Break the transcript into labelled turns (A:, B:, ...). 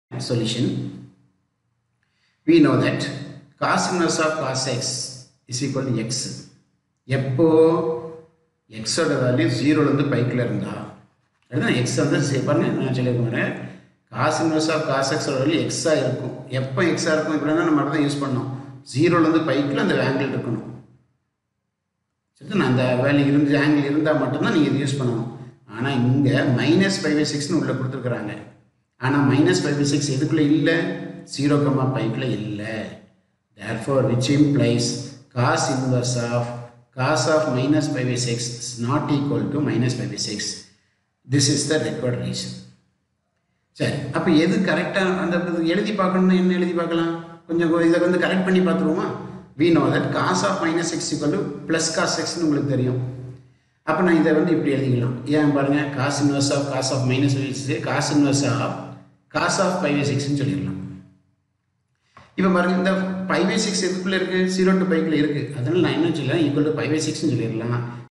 A: solution, we know that cos inverse of cos x is equal to x. எப்போ எக்ஸோட value ஜீரோலேருந்து பைக்கில் இருந்தா அதுதான் எக்ஸ் வந்து சரி பாருங்க நான் சொல்லியிருக்கேன் காஸ் இன்வெர்ஸ் ஆஃப் காஸ் எக்ஸோட வேல்யூ எக்ஸாக இருக்கும் எப்போ எக்ஸாக இருக்கும் இப்படின்னா நம்ம தான் யூஸ் பண்ணோம் ஜீரோலேருந்து பைக்கில் அந்த ஆங்கிள் இருக்கணும் சரி நான் அந்த வேல்யூ இருந்து ஆங்கிள் இருந்தால் மட்டும்தான் நீங்கள் இது யூஸ் பண்ணணும் ஆனால் இங்கே மைனஸ் ஃபைவ் பை சிக்ஸ்னு உள்ளே கொடுத்துருக்குறாங்க ஆனால் மைனஸ் ஃபைவ் பை சிக்ஸ் எதுக்குள்ளே இல்லை ஜீரோ கம்மா பைக்கில் இல்லை therefore which implies cos inverse of cos of minus 5 by 6 is not equal to minus 5 by 6 this is the required reason சரி அப்போ எது கரெக்டாக அந்த இது எழுதி பார்க்கணும்னா என்ன எழுதி பார்க்கலாம் கொஞ்சம் இதை வந்து கரெக்ட் பண்ணி பார்த்துருவோமா we know that cos of minus x equal to plus cos x னு உங்களுக்கு தெரியும் அப்போ நான் இதை வந்து இப்படி எழுதிக்கலாம் ஏன் பாருங்க cos inverse of cos of minus six cos inverse of cos of five சிக்ஸ்னு சொல்லிடலாம் இப்போ பாருங்க இந்த ஃபைவ் பை சிக்ஸ் எதுக்குள்ளே இருக்குது ஜீரோ டு ஃபைவ்ல இருக்குது அதனால் நான் என்ன சொல்லலாம் ஈக்குவல் டு ஃபைவ் பை சிக்ஸ்னு சொல்லிடலாம்